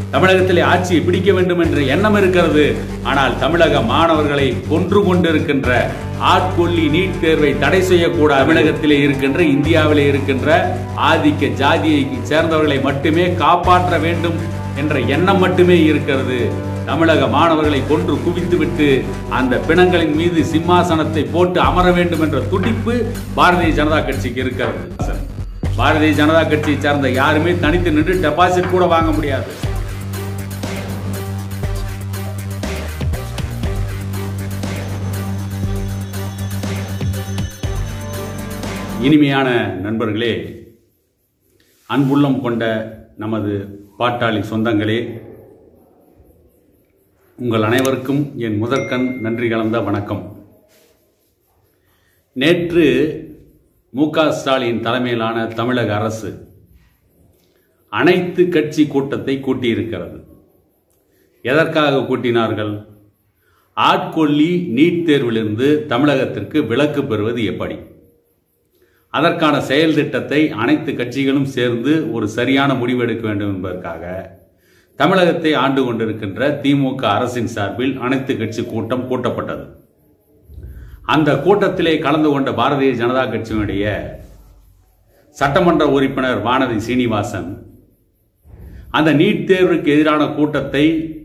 தமிழகத்திலே ஆட்சியை பிடிக்க வேண்டும் என்ற எண்ணம் இருக்கிறது ஆனால் தமிழக மாணவர்களை கொன்று கொண்டிருக்கின்ற ஆட்கொல்லி நீட் தேர்வை தடை செய்யக்கூடாது தமிழகத்திலே இருக்கின்ற இந்தியாவிலே இருக்கின்ற ஆதிக்க ஜாதியை சேர்ந்தவர்களை மட்டுமே காப்பாற்ற வேண்டும் என்ற எண்ணம் மட்டுமே இருக்கிறது தமிழக மாணவர்களை கொன்று குவித்துவிட்டு அந்த பிணங்களின் மீது சிம்மாசனத்தை போட்டு அமர வேண்டும் என்ற துடிப்பு பாரதிய ஜனதா கட்சிக்கு இருக்கிறது பாரதிய ஜனதா கட்சியை சார்ந்த யாருமே தனித்து நின்று டெபாசிட் கூட வாங்க முடியாது இனிமையான நண்பர்களே அன்புள்ளம் கொண்ட நமது பாட்டாளி சொந்தங்களே உங்கள் அனைவருக்கும் என் முதற்கண் நன்றி கலந்த வணக்கம் நேற்று மு க ஸ்டாலின் தலைமையிலான தமிழக அரசு அனைத்து கட்சி கூட்டத்தை கூட்டியிருக்கிறது எதற்காக கூட்டினார்கள் ஆட்கொல்லி நீட் தேர்விலிருந்து தமிழகத்திற்கு விலக்கு பெறுவது எப்படி அதற்கான செயல் திட்டத்தை அனைத்து கட்சிகளும் சேர்ந்து ஒரு சரியான முடிவு எடுக்க வேண்டும் என்பதற்காக தமிழகத்தை ஆண்டு கொண்டிருக்கின்ற திமுக அரசின் சார்பில் அனைத்து கட்சி கூட்டம் கூட்டப்பட்டது அந்த கூட்டத்திலே கலந்து கொண்ட பாரதிய ஜனதா கட்சியினுடைய சட்டமன்ற உறுப்பினர் வானதி சீனிவாசன் அந்த நீட் தேர்வுக்கு எதிரான கூட்டத்தை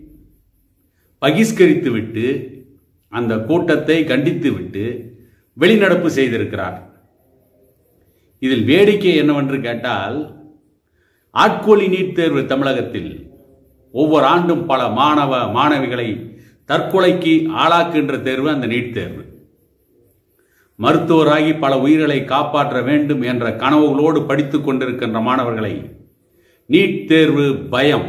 பகிஷ்கரித்துவிட்டு அந்த கூட்டத்தை கண்டித்துவிட்டு வெளிநடப்பு செய்திருக்கிறார் இதில் வேடிக்கை என்னவென்று கேட்டால் ஆட்கோழி நீட் தேர்வு தமிழகத்தில் ஒவ்வொரு ஆண்டும் பல மாணவ மாணவிகளை தற்கொலைக்கு ஆளாக்குகின்ற தேர்வு அந்த நீட் தேர்வு மருத்துவராகி பல உயிர்களை காப்பாற்ற வேண்டும் என்ற கனவுகளோடு படித்துக் கொண்டிருக்கின்ற மாணவர்களை நீட் தேர்வு பயம்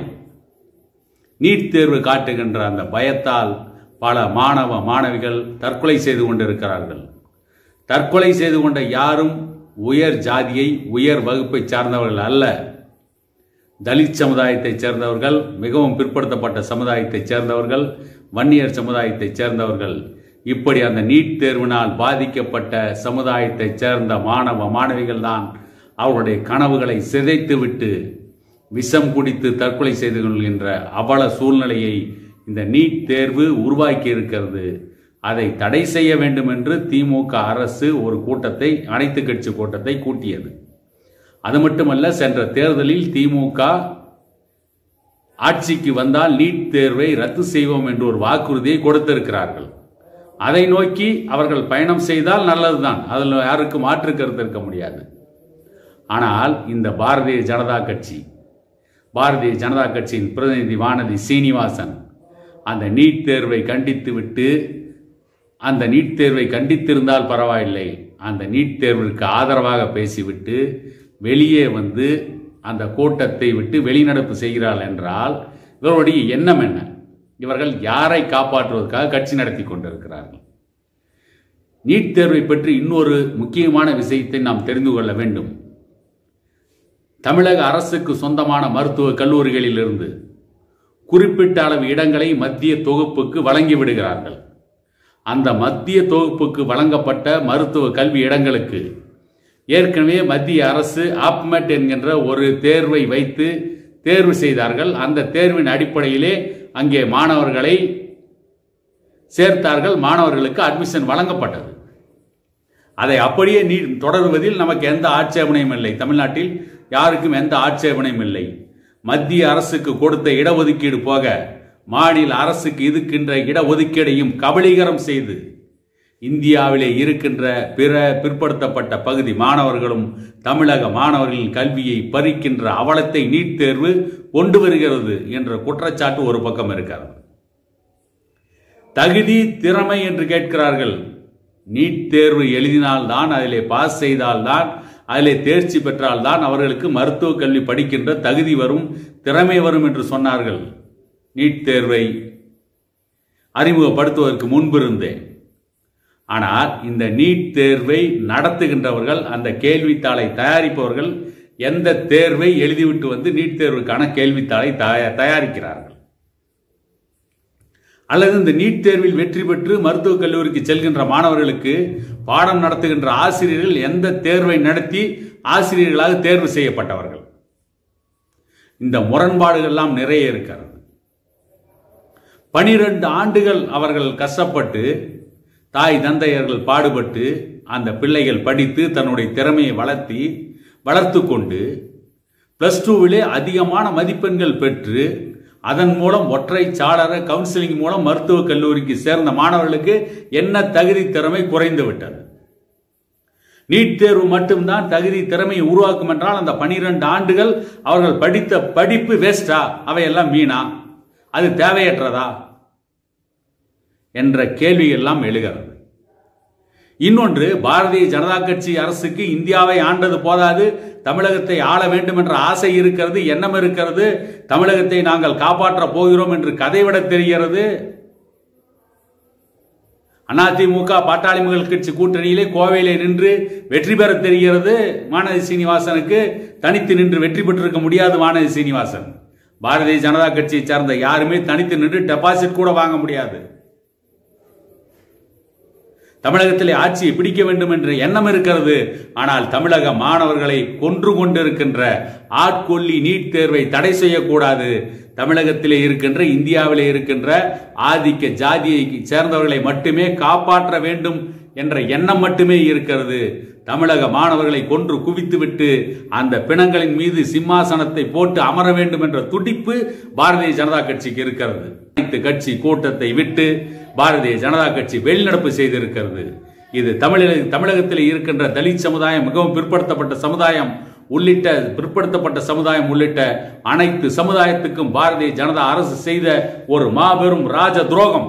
நீட் தேர்வு காட்டுகின்ற அந்த பயத்தால் பல மாணவ மாணவிகள் தற்கொலை செய்து கொண்டிருக்கிறார்கள் தற்கொலை செய்து கொண்ட யாரும் உயர் ஜாதியை உயர் வகுப்பை சார்ந்தவர்கள் அல்ல தலித் சமுதாயத்தைச் சேர்ந்தவர்கள் மிகவும் பிற்படுத்தப்பட்ட சமுதாயத்தைச் சேர்ந்தவர்கள் வன்னியர் சமுதாயத்தைச் சேர்ந்தவர்கள் இப்படி அந்த நீட் தேர்வினால் பாதிக்கப்பட்ட சமுதாயத்தைச் சேர்ந்த மாணவ மாணவிகள் தான் அவருடைய கனவுகளை சிதைத்துவிட்டு விஷம் குடித்து தற்கொலை செய்து கொள்கின்ற அவல சூழ்நிலையை இந்த நீட் தேர்வு உருவாக்கி இருக்கிறது அதை தடை செய்ய வேண்டும் என்று திமுக அரசு ஒரு கூட்டத்தை அனைத்து கட்சி கூட்டத்தை கூட்டியது அது மட்டுமல்ல சென்ற தேர்தலில் திமுக ஆட்சிக்கு வந்தால் நீட் தேர்வை ரத்து செய்வோம் என்று ஒரு வாக்குறுதியை கொடுத்திருக்கிறார்கள் அதை நோக்கி அவர்கள் பயணம் செய்தால் நல்லதுதான் அதில் யாருக்கும் மாற்று கருத்து இருக்க முடியாது ஆனால் இந்த பாரதிய ஜனதா கட்சி பாரதிய ஜனதா கட்சியின் பிரதிநிதி வானதி சீனிவாசன் அந்த நீட் தேர்வை கண்டித்து விட்டு அந்த நீட் தேர்வை கண்டித்திருந்தால் பரவாயில்லை அந்த நீட் தேர்விற்கு ஆதரவாக பேசிவிட்டு வெளியே வந்து அந்த கூட்டத்தை விட்டு வெளிநடப்பு செய்கிறாள் என்றால் இவருடைய எண்ணம் என்ன இவர்கள் யாரை காப்பாற்றுவதற்காக கட்சி நடத்தி கொண்டிருக்கிறார்கள் நீட் தேர்வை பற்றி இன்னொரு முக்கியமான விஷயத்தை நாம் தெரிந்து கொள்ள வேண்டும் தமிழக அரசுக்கு சொந்தமான மருத்துவ கல்லூரிகளிலிருந்து குறிப்பிட்ட அளவு இடங்களை மத்திய தொகுப்புக்கு வழங்கி விடுகிறார்கள் அந்த மத்திய தொகுப்புக்கு வழங்கப்பட்ட மருத்துவ கல்வி இடங்களுக்கு ஏற்கனவே மத்திய அரசு ஆப்மெட் என்கின்ற ஒரு தேர்வை வைத்து தேர்வு செய்தார்கள் அந்த தேர்வின் அடிப்படையிலே அங்கே மாணவர்களை சேர்த்தார்கள் மாணவர்களுக்கு அட்மிஷன் வழங்கப்பட்டது அதை அப்படியே நீ தொடர்வதில் நமக்கு எந்த ஆட்சேபனையும் இல்லை தமிழ்நாட்டில் யாருக்கும் எந்த ஆட்சேபனையும் இல்லை மத்திய அரசுக்கு கொடுத்த இடஒதுக்கீடு போக மாநில அரசுக்கு இருக்கின்ற இடஒதுக்கீடையும் கபலீகரம் செய்து இந்தியாவிலே இருக்கின்ற பிற பிற்படுத்தப்பட்ட பகுதி மாணவர்களும் தமிழக மாணவர்களின் கல்வியை பறிக்கின்ற அவலத்தை நீட் தேர்வு கொண்டு வருகிறது என்ற குற்றச்சாட்டு ஒரு பக்கம் இருக்கிறது தகுதி திறமை என்று கேட்கிறார்கள் நீட் தேர்வு எழுதினால்தான் அதிலே பாஸ் செய்தால்தான் அதிலே தேர்ச்சி பெற்றால்தான் அவர்களுக்கு மருத்துவ கல்வி படிக்கின்ற தகுதி வரும் திறமை வரும் என்று சொன்னார்கள் நீட் தேர்வை அறிமுகப்படுத்துவதற்கு முன்பிருந்தேன் ஆனால் இந்த நீட் தேர்வை நடத்துகின்றவர்கள் அந்த கேள்வித்தாளை தயாரிப்பவர்கள் எந்த தேர்வை எழுதிவிட்டு வந்து நீட் தேர்வுக்கான கேள்வித்தாளை தயா- தயாரிக்கிறார்கள் அல்லது இந்த நீட் தேர்வில் வெற்றி பெற்று மருத்துவக் கல்லூரிக்கு செல்கின்ற மாணவர்களுக்கு பாடம் நடத்துகின்ற ஆசிரியர்கள் எந்த தேர்வை நடத்தி ஆசிரியர்களாக தேர்வு செய்யப்பட்டவர்கள் இந்த முரண்பாடுகள் எல்லாம் நிறைய இருக்கிறது பனிரெண்டு ஆண்டுகள் அவர்கள் கஷ்டப்பட்டு தாய் தந்தையர்கள் பாடுபட்டு அந்த பிள்ளைகள் படித்து தன்னுடைய திறமையை வளர்த்தி வளர்த்து கொண்டு பிளஸ் டூவிலே அதிகமான மதிப்பெண்கள் பெற்று அதன் மூலம் ஒற்றை சாளர கவுன்சிலிங் மூலம் மருத்துவக் கல்லூரிக்கு சேர்ந்த மாணவர்களுக்கு என்ன தகுதி திறமை குறைந்து விட்டது நீட் தேர்வு மட்டும்தான் தகுதி திறமையை உருவாக்கும் என்றால் அந்த பனிரெண்டு ஆண்டுகள் அவர்கள் படித்த படிப்பு வேஸ்டா அவையெல்லாம் வீணா அது தேவையற்றதா என்ற கேள்வி எல்லாம் எழுகிறது இன்னொன்று பாரதிய ஜனதா கட்சி அரசுக்கு இந்தியாவை ஆண்டது போதாது தமிழகத்தை ஆள வேண்டும் என்ற ஆசை இருக்கிறது எண்ணம் இருக்கிறது தமிழகத்தை நாங்கள் காப்பாற்றப் போகிறோம் என்று கதைவிட தெரிகிறது அதிமுக பாட்டாளி மக்கள் கட்சி கூட்டணியிலே கோவையிலே நின்று வெற்றி பெற தெரிகிறது வானதி சீனிவாசனுக்கு தனித்து நின்று வெற்றி பெற்றிருக்க முடியாது வானதி சீனிவாசன் பாரதிய ஜனதா கட்சியை சார்ந்த யாருமே தனித்து நின்று டெபாசிட் கூட வாங்க முடியாது தமிழகத்திலே ஆட்சியை பிடிக்க வேண்டும் என்ற எண்ணம் இருக்கிறது ஆனால் தமிழக மாணவர்களை கொன்று கொண்டிருக்கின்ற ஆட்கொல்லி நீட் தேர்வை தடை செய்யக்கூடாது தமிழகத்திலே இருக்கின்ற இந்தியாவிலே இருக்கின்ற ஆதிக்க ஜாதியை சேர்ந்தவர்களை மட்டுமே காப்பாற்ற வேண்டும் என்ற எண்ணம் மட்டுமே இருக்கிறது தமிழக மாணவர்களை கொன்று குவித்துவிட்டு அந்த பிணங்களின் மீது சிம்மாசனத்தை போட்டு அமர வேண்டும் என்ற துடிப்பு பாரதிய ஜனதா கட்சிக்கு இருக்கிறது அனைத்து கட்சி கூட்டத்தை விட்டு பாரதிய ஜனதா கட்சி வெளிநடப்பு செய்திருக்கிறது இது தமிழில் தமிழகத்தில் இருக்கின்ற தலித் சமுதாயம் மிகவும் பிற்படுத்தப்பட்ட சமுதாயம் உள்ளிட்ட பிற்படுத்தப்பட்ட சமுதாயம் உள்ளிட்ட அனைத்து சமுதாயத்துக்கும் பாரதிய ஜனதா அரசு செய்த ஒரு மாபெரும் ராஜ துரோகம்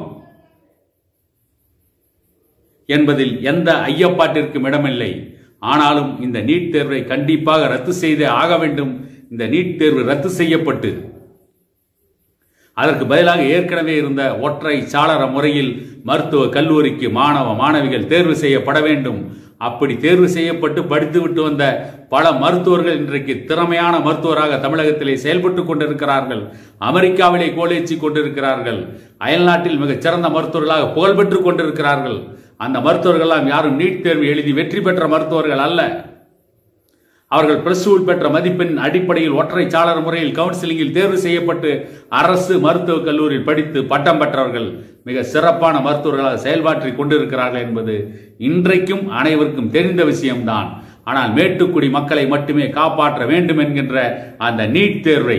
என்பதில் எந்த ஐயப்பாட்டிற்கும் இடமில்லை ஆனாலும் இந்த நீட் தேர்வை கண்டிப்பாக ரத்து செய்தே ஆக வேண்டும் இந்த நீட் தேர்வு ரத்து செய்யப்பட்டு அதற்கு பதிலாக ஏற்கனவே இருந்த ஒற்றை சாளர முறையில் மருத்துவ கல்லூரிக்கு மாணவ மாணவிகள் தேர்வு செய்யப்பட வேண்டும் அப்படி தேர்வு செய்யப்பட்டு படித்துவிட்டு வந்த பல மருத்துவர்கள் இன்றைக்கு திறமையான மருத்துவராக தமிழகத்திலே செயல்பட்டு கொண்டிருக்கிறார்கள் அமெரிக்காவிலே கோலேச்சி கொண்டிருக்கிறார்கள் அயல்நாட்டில் மிகச் சிறந்த மருத்துவர்களாக புகழ்பெற்று கொண்டிருக்கிறார்கள் அந்த மருத்துவர்கள்லாம் யாரும் நீட் தேர்வு எழுதி வெற்றி பெற்ற மருத்துவர்கள் அல்ல அவர்கள் பிளஸ் பெற்ற மதிப்பெண் அடிப்படையில் ஒற்றை சாளர முறையில் கவுன்சிலிங்கில் தேர்வு செய்யப்பட்டு அரசு மருத்துவக் கல்லூரியில் படித்து பட்டம் பெற்றவர்கள் மிக சிறப்பான மருத்துவர்களாக செயல்பாற்றி கொண்டிருக்கிறார்கள் என்பது இன்றைக்கும் அனைவருக்கும் தெரிந்த விஷயம்தான் ஆனால் மேட்டுக்குடி மக்களை மட்டுமே காப்பாற்ற வேண்டும் என்கின்ற அந்த நீட் தேர்வை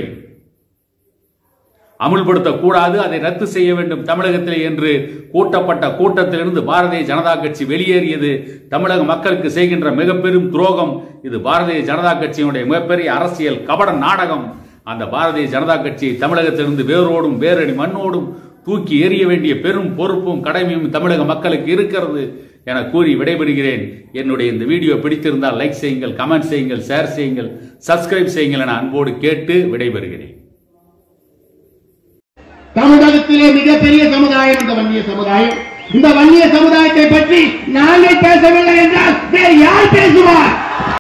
அமுல்படுத்தக்கூடாது அதை ரத்து செய்ய வேண்டும் தமிழகத்திலே என்று கூட்டப்பட்ட கூட்டத்திலிருந்து பாரதிய ஜனதா கட்சி வெளியேறியது தமிழக மக்களுக்கு செய்கின்ற மிகப்பெரும் துரோகம் இது பாரதிய ஜனதா கட்சியினுடைய மிகப்பெரிய அரசியல் கபட நாடகம் அந்த பாரதிய ஜனதா கட்சியை தமிழகத்திலிருந்து வேரோடும் வேரடி மண்ணோடும் தூக்கி எறிய வேண்டிய பெரும் பொறுப்பும் கடமையும் தமிழக மக்களுக்கு இருக்கிறது என கூறி விடைபெறுகிறேன் என்னுடைய இந்த வீடியோ பிடித்திருந்தால் லைக் செய்யுங்கள் கமெண்ட் செய்யுங்கள் ஷேர் செய்யுங்கள் சப்ஸ்கிரைப் செய்யுங்கள் என அன்போடு கேட்டு விடைபெறுகிறேன் தமிழகத்திலே மிகப்பெரிய சமுதாயம் இந்த வன்னிய சமுதாயம் இந்த வன்னிய சமுதாயத்தை பற்றி நாங்கள் பேசவில்லை என்றால் வேறு யார் பேசுவார்